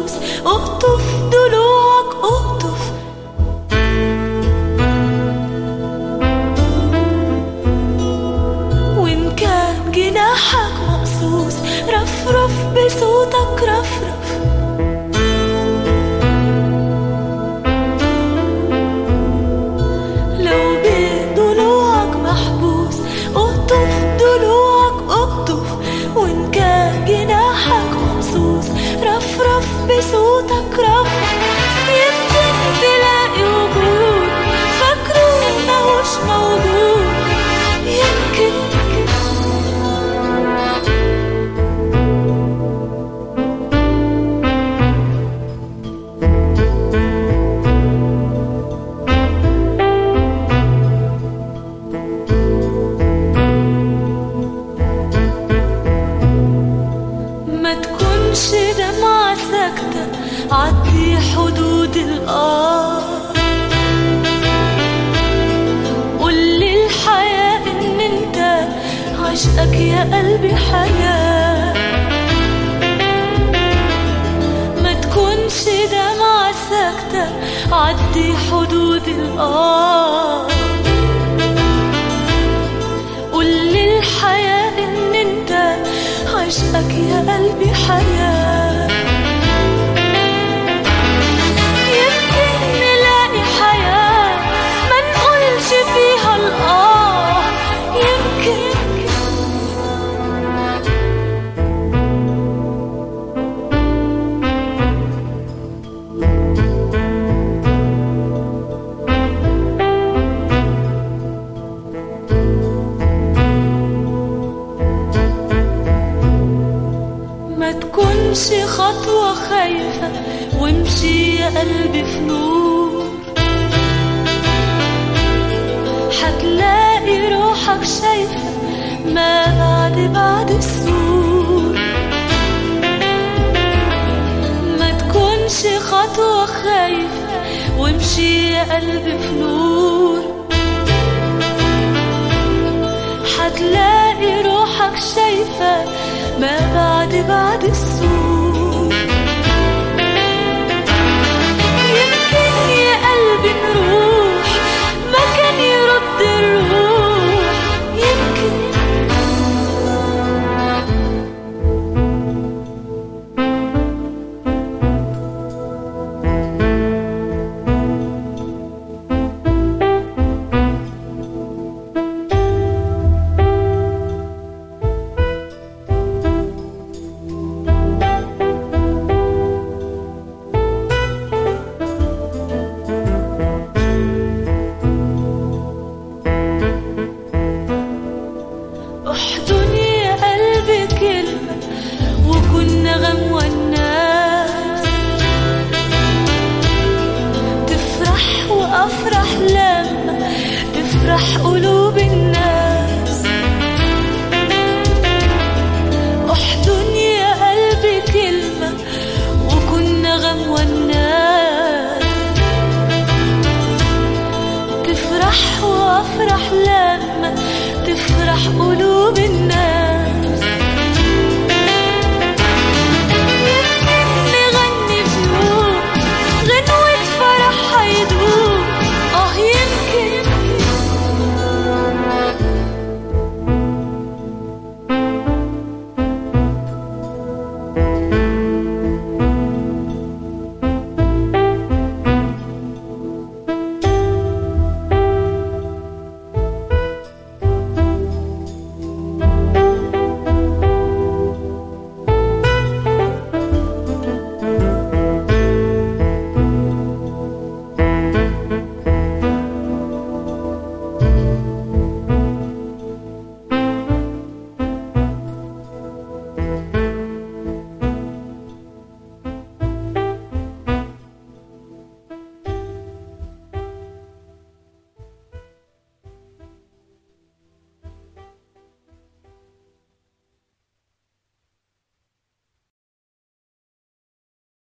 محبوس اقطف ضلوعك اقطف وإن كان جناحك مقصوص رفرف بصوتك رفرف لو بين ضلوعك محبوس اقطف ضلوعك اقطف وإن كان جناحك مقصوص رفرف بصوتك رفرف يمكن تلاقي وجود فاكره ماهوش موجود يمكن ما تكونش دمعة ساكتة عدي حدود الآه قول للحياة إن أنت عشقك يا قلبي حياة ما تكونش دمعة ساكتة عدي حدود الآه قول للحياة إن أنت عشقك يا قلبي حياة يمكن نلاقي حياة ما نقولش فيها الآه يمكن ما تكونش خطوة خايفة وامشي يا قلبي في نور هتلاقي روحك شايفة ما بعد بعد السور ما تكونش خطوة خايفة وامشي يا قلبي في نور هتلاقي روحك شايفة ما بعد بعد السور يمكن يا قلبي نروح مكان يرد الروح يمكن احضن يا قلبي كلمة وكنا غم والناس تفرح وافرح لما تفرح قلوب الناس احضن يا قلبي كلمة وكنا غم والناس تفرح وافرح لما تفرح قلوب